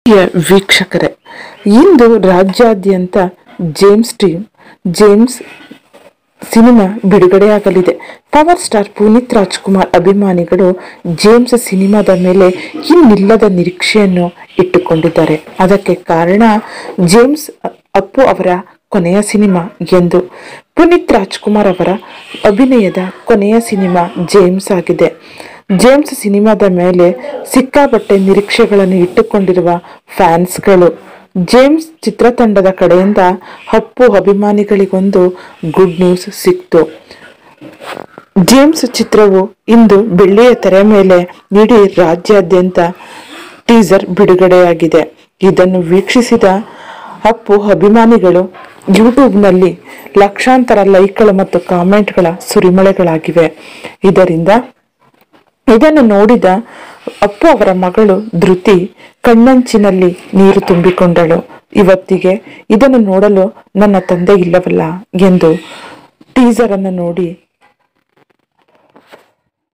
ಪ್ರಿಯ ವೀಕ್ಷಕರೇ ಇಂದು ರಾಜ್ಯಾದ್ಯಂತ ಜೇಮ್ಸ್ ಟೀಮ್ ಜೇಮ್ಸ್ ಸಿನಿಮಾ ಬಿಡುಗಡೆಯಾಗಲಿದೆ ಪವರ್ ಸ್ಟಾರ್ ಪುನೀತ್ ರಾಜ್ಕುಮಾರ್ ಅಭಿಮಾನಿಗಳು ಜೇಮ್ಸ್ ಸಿನಿಮಾದ ಮೇಲೆ ಇನ್ನಿಲ್ಲದ ನಿರೀಕ್ಷೆಯನ್ನು ಇಟ್ಟುಕೊಂಡಿದ್ದಾರೆ ಅದಕ್ಕೆ ಕಾರಣ ಜೇಮ್ಸ್ ಅಪ್ಪು ಅವರ ಕೊನೆಯ ಸಿನಿಮಾ ಎಂದು ಪುನೀತ್ ರಾಜ್ಕುಮಾರ್ ಅವರ ಅಭಿನಯದ ಕೊನೆಯ ಸಿನಿಮಾ ಜೇಮ್ಸ್ ಆಗಿದೆ ಜೇಮ್ಸ್ ಸಿನಿಮಾದ ಮೇಲೆ ಸಿಕ್ಕಾಪಟ್ಟೆ ನಿರೀಕ್ಷೆಗಳನ್ನು ಇಟ್ಟುಕೊಂಡಿರುವ ಫ್ಯಾನ್ಸ್ಗಳು ಜೇಮ್ಸ್ ಚಿತ್ರತಂಡದ ಕಡೆಯಿಂದ ಅಪ್ಪು ಅಭಿಮಾನಿಗಳಿಗೊಂದು ಗುಡ್ ನ್ಯೂಸ್ ಸಿಕ್ತು ಜೇಮ್ಸ್ ಚಿತ್ರವು ಇಂದು ಬೆಳ್ಳಿಯ ತೆರೆ ಮೇಲೆ ಇಡೀ ರಾಜ್ಯಾದ್ಯಂತ ಟೀಸರ್ ಬಿಡುಗಡೆಯಾಗಿದೆ ಇದನ್ನು ವೀಕ್ಷಿಸಿದ ಅಪ್ಪು ಅಭಿಮಾನಿಗಳು ಯೂಟ್ಯೂಬ್ನಲ್ಲಿ ಲಕ್ಷಾಂತರ ಲೈಕ್ಗಳು ಮತ್ತು ಕಾಮೆಂಟ್ಗಳ ಸುರಿಮಳೆಗಳಾಗಿವೆ ಇದರಿಂದ ಇದನ್ನು ನೋಡಿದ ಅಪ್ಪು ಅವರ ಮಗಳು ಧೃತಿ ಕಣ್ಣಂಚಿನಲ್ಲಿ ನೀರು ತುಂಬಿಕೊಂಡಳು ಇವತ್ತಿಗೆ ಇದನ್ನು ನೋಡಲು ನನ್ನ ತಂದೆ ಇಲ್ಲವಲ್ಲ ಎಂದು ಟೀಸರ್ ಅನ್ನು ನೋಡಿ